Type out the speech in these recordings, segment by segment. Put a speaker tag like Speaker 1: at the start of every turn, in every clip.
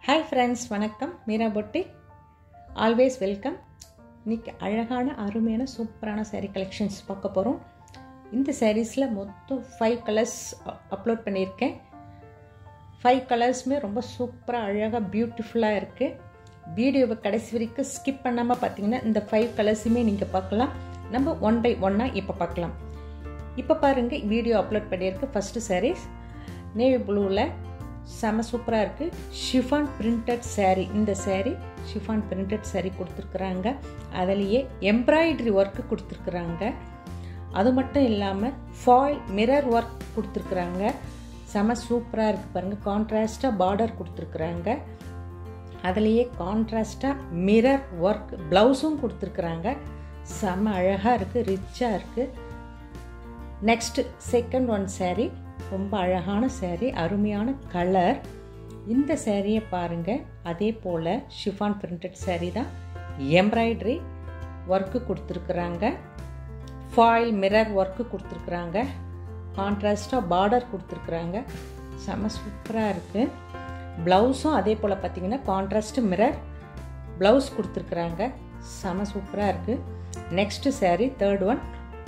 Speaker 1: hi friends வணக்கம் மீரா பொட்டி always welcome இன்னைக்கு அழகான அருமையான சூப்பரான saree கலெக்ஷன்ஸ் பார்க்க போகிறோம் இந்த சாரீஸில் மொத்தம் ஃபைவ் கலர்ஸ் அப்லோட் பண்ணியிருக்கேன் ஃபைவ் கலர்ஸுமே ரொம்ப சூப்பராக அழகாக பியூட்டிஃபுல்லாக இருக்குது வீடியோவை கடைசி வரைக்கும் ஸ்கிப் பண்ணாமல் பார்த்தீங்கன்னா இந்த ஃபைவ் கலர்ஸுமே நீங்கள் பார்க்கலாம் நம்ம ஒன் பை ஒன்னாக இப்போ பார்க்கலாம் இப்போ பாருங்கள் வீடியோ அப்லோட் பண்ணியிருக்கு ஃபஸ்ட்டு சாரீஸ் நேவி ப்ளூவில் செம சூப்பராக இருக்குது ஷிஃபான் பிரிண்டட் saree இந்த saree ஷிஃபான் பிரிண்டட் saree கொடுத்துருக்குறாங்க அதுலேயே எம்ப்ராய்டரி ஒர்க்கு கொடுத்துருக்குறாங்க அது மட்டும் இல்லாமல் ஃபாயில் மிரர் ஒர்க் கொடுத்துருக்குறாங்க செம சூப்பராக இருக்குது பாருங்கள் கான்ட்ராஸ்ட்டாக பார்டர் கொடுத்துருக்குறாங்க அதுலேயே கான்ட்ராஸ்ட்டாக மிரர் ஒர்க் ப்ளவுஸும் கொடுத்துருக்குறாங்க செம அழகாக இருக்குது ரிச்சாக இருக்குது நெக்ஸ்ட் செகண்ட் ஒன் saree ரொம்ப அழகான saree அருமையான கலர் இந்த சேரீயை பாருங்கள் அதே போல் ஷிஃபான் பிரிண்டட் saree தான் எம்ப்ராய்டரி ஒர்க்கு கொடுத்துருக்குறாங்க ஃபாயில் மிரர் ஒர்க்கு கொடுத்துருக்குறாங்க கான்ட்ராஸ்டாக பார்டர் கொடுத்துருக்குறாங்க செம சூப்பராக இருக்குது ப்ளவுஸும் அதே போல் பார்த்தீங்கன்னா கான்ட்ராஸ்ட் மிரர் ப்ளவுஸ் கொடுத்துருக்குறாங்க செம சூப்பராக இருக்குது நெக்ஸ்ட்டு saree தேர்ட் ஒன்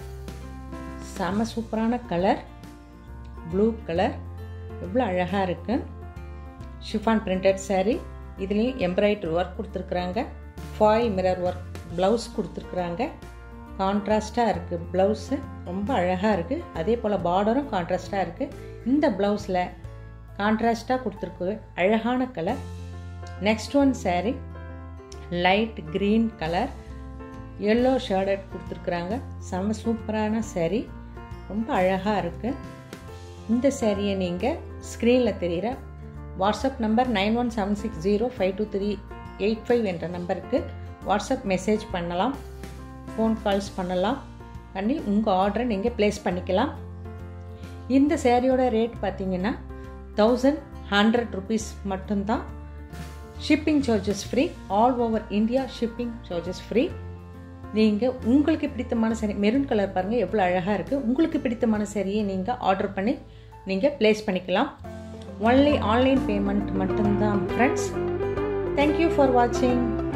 Speaker 1: செம சூப்பரான கலர் ப்ளூ கலர் எவ்வளோ அழகாக இருக்குது ஷிஃபான் பிரிண்டட் saree இதுலேயும் எம்ப்ராய்டரி ஒர்க் கொடுத்துருக்குறாங்க ஃபாயில் மிரர் ஒர்க் ப்ளவுஸ் கொடுத்துருக்குறாங்க கான்ட்ராஸ்ட்டாக இருக்குது ப்ளவுஸு ரொம்ப அழகாக இருக்குது அதே போல் பார்டரும் கான்ட்ராஸ்ட்டாக இருக்குது இந்த ப்ளவுஸில் கான்ட்ராஸ்ட்டாக கொடுத்துருக்கு அழகான colour next one saree light green colour yellow shaded கொடுத்துருக்குறாங்க செம்ம சூப்பரான saree ரொம்ப அழகாக இருக்குது இந்த சேரீயை நீங்கள் ஸ்க்ரீனில் தெரிகிற WhatsApp number nine one seven six zero five two three eight five என்ற நம்பருக்கு வாட்ஸ்அப் மெசேஜ் பண்ணலாம் ஃபோன் கால்ஸ் பண்ணலாம் பண்ணி உங்கள் ஆர்டரை நீங்கள் ப்ளேஸ் பண்ணிக்கலாம் இந்த சேரீயோட ரேட் பார்த்தீங்கன்னா தௌசண்ட் ஹண்ட்ரட் ருபீஸ் மட்டும்தான் shipping charges free all over India shipping charges free நீங்கள் உங்களுக்கு பிடித்தமான சரி மெரூன் கலர் பாருங்கள் எவ்வளோ அழகாக இருக்குது உங்களுக்கு பிடித்தமான சரியை நீங்கள் ஆர்டர் பண்ணி நீங்கள் ப்ளேஸ் பண்ணிக்கலாம் ஒன்லி ஆன்லைன் பேமெண்ட் மட்டும்தான் ஃப்ரெண்ட்ஸ் தேங்க்யூ ஃபார் வாட்சிங்